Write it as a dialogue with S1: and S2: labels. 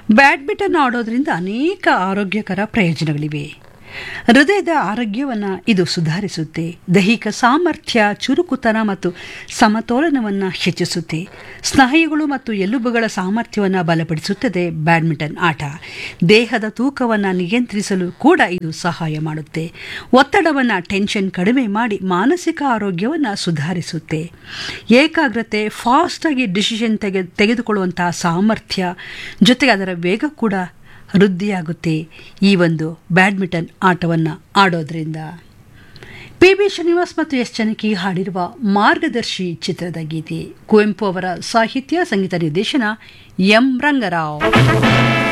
S1: badminton ಆಡೋದ್ರಿಂದ ಅನೇಕ ಆರೋಗ್ಯಕರ ಪ್ರಯೋಜನಗಳಿವೆ ಹೃದಯದ ಆರೋಗ್ಯವನ್ನು ಇದು ಸುಧಾರಿಸುತ್ತೆ ದೈಹಿಕ ಸಾಮರ್ಥ್ಯ ಚುರುಕುತನ ಮತ್ತು ಸಮತೋಲನವನ್ನು ಹೆಚ್ಚಿಸುತ್ತೆ ಸ್ನಾಯುಗಳು ಮತ್ತು ಎಲುಬುಗಳ ಸಾಮರ್ಥ್ಯವನ್ನು ಬಲಪಡಿಸುತ್ತದೆ ಬ್ಯಾಡ್ಮಿಂಟನ್ ಆಟ ದೇಹದ ತೂಕವನ್ನು ನಿಯಂತ್ರಿಸಲು ಕೂಡ ಇದು ಸಹಾಯ ಮಾಡುತ್ತೆ ಒತ್ತಡವನ್ನು ಟೆನ್ಷನ್ ಕಡಿಮೆ ಮಾಡಿ ಮಾನಸಿಕ ಆರೋಗ್ಯವನ್ನು ಸುಧಾರಿಸುತ್ತೆ ಏಕಾಗ್ರತೆ ಫಾಸ್ಟಾಗಿ ಡಿಸಿಷನ್ ತೆಗೆ ತೆಗೆದುಕೊಳ್ಳುವಂತಹ ಸಾಮರ್ಥ್ಯ ಜೊತೆಗೆ ಅದರ ವೇಗ ಕೂಡ ವೃದ್ಧಿಯಾಗುತ್ತೆ ಈ ಒಂದು ಬ್ಯಾಡ್ಮಿಂಟನ್ ಆಟವನ್ನು ಆಡೋದ್ರಿಂದ ಪಿ ಬಿ ಶ್ರೀನಿವಾಸ್ ಮತ್ತು ಎಸ್ ಜನಕಿ ಹಾಡಿರುವ ಮಾರ್ಗದರ್ಶಿ ಚಿತ್ರದ ಗೀತೆ ಕುವೆಂಪು ಅವರ ಸಾಹಿತ್ಯ ಸಂಗೀತ ನಿರ್ದೇಶನ ಎಂ ರಂಗರಾವ್